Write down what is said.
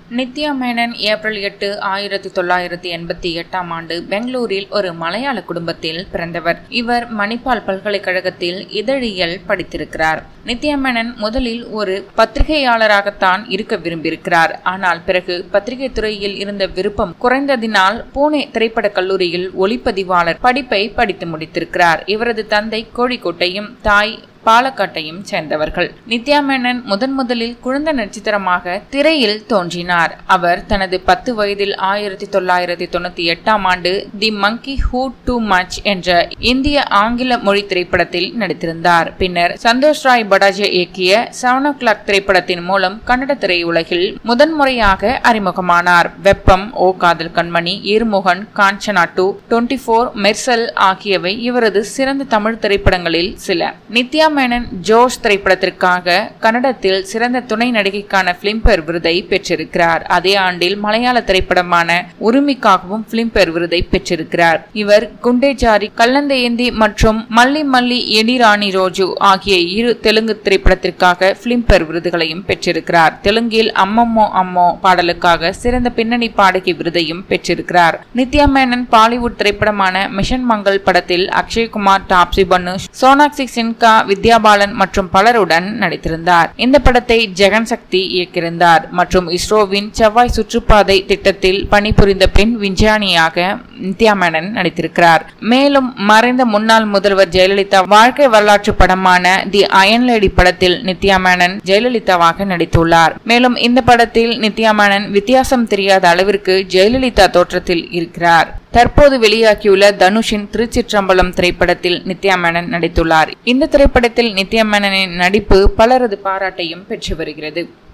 Nithya Menon April எட்டு ஆயிரத்தி தொள்ளாயிரத்தி எண்பத்தி எட்டாம் ஆண்டு பெங்களூரில் ஒரு மலையாள குடும்பத்தில் பிறந்தவர் இவர் மணிப்பால் பல்கலைக்கழகத்தில் இதழியல் படித்திருக்கிறார் நித்யா மேனன் முதலில் ஒரு பத்திரிகையாளராகத்தான் இருக்க விரும்பியிருக்கிறார் ஆனால் பிறகு பத்திரிகை துறையில் இருந்த விருப்பம் குறைந்ததினால் பூனே திரைப்படக் கல்லூரியில் ஒளிப்பதிவாளர் படிப்பை படித்து முடித்திருக்கிறார் இவரது தந்தை கோழிக்கோட்டையும் தாய் பாலக்காட்டையும் சேர்ந்தவர்கள் நித்யா மேனன் முதன் முதலில் குழந்தை நட்சத்திரமாக திரையில் தோன்றினார் அவர் தனது பத்து வயதில் ஆயிரத்தி தொள்ளாயிரத்தி தொண்ணூத்தி எட்டாம் ஆண்டு the monkey who too much என்ற இந்திய ஆங்கில மொழி திரைப்படத்தில் நடித்திருந்தார் பின்னர் சந்தோஷ் ராய் படாஜே இயக்கிய செவன் ஓ கிளாக் திரைப்படத்தின் மூலம் கன்னட திரையுலகில் முதன்முறையாக அறிமுகமானார் வெப்பம் O Kadhal Kanmani Irumugan Kanchana two twenty four Mersal ஆகியவை இவரது சிறந்த தமிழ் திரைப்படங்களில் சில நித்யா மேனன் ஜோஷ் திரைப்படத்திற்காக கன்னடத்தில் சிறந்த துணை நடிகைக்கான பிலிம்பேர் விருதை பெற்றிருக்கிறார் அதே ஆண்டில் மலையாள திரைப்படமான உரிமைக்காகவும் பிலிம்பேர் விருதை பெற்றிருக்கிறார் இவர் குண்டேஜாரி கல்லந்தையந்தி மற்றும் மல்லி மல்லி எடி ராணி ரோஜு ஆகிய இரு தெலுங்கு திரைப்படத்திற்காக பிலிம்பேர் விருதுகளையும் பெற்றிருக்கிறார் தெலுங்கில் அம்மம்மோ அம்மோ பாடலுக்காக சிறந்த பின்னணி பாடகி விருதையும் பெற்றிருக்கிறார் நித்யா மேனன் பாலிவுட் திரைப்படமான மிஷன் மங்கள் படத்தில் அக்ஷய்குமார் டாப்சி பன்னு சோனாக்சி சின்கா வித்யாபாலன் மற்றும் பலருடன் நடித்திருந்தார் இந்த படத்தை ஜெகன் சக்தி இயக்கியிருந்தார் மற்றும் இஸ்ரோவின் செவ்வாய் சுற்றுப்பாதை திட்டத்தில் பணிபுரிந்த பெண் விஞ்ஞானியாக நித்யா மேனன் நடித்திருக்கிறார் மேலும் மறைந்த முன்னாள் முதல்வர் ஜெயலலிதா வாழ்க்கை வரலாற்று படமான தி அயன் லேடி படத்தில் நித்யா மேனன் ஜெயலலிதாவாக நடித்துள்ளார் மேலும் இந்த படத்தில் நித்யா மேனன் வித்தியாசம் தெரியாத அளவிற்கு ஜெயலலிதா தோற்றத்தில் இருக்கிறார் தற்போது வெளியாகியுள்ள தனுஷின் திருச்சிற்றம்பலம் திரைப்படத்தில் நித்யா மேனன் நடித்துள்ளார் இந்த திரைப்படத்தில் நித்யா மேனனின் நடிப்பு பலரது பாராட்டையும் பெற்று வருகிறது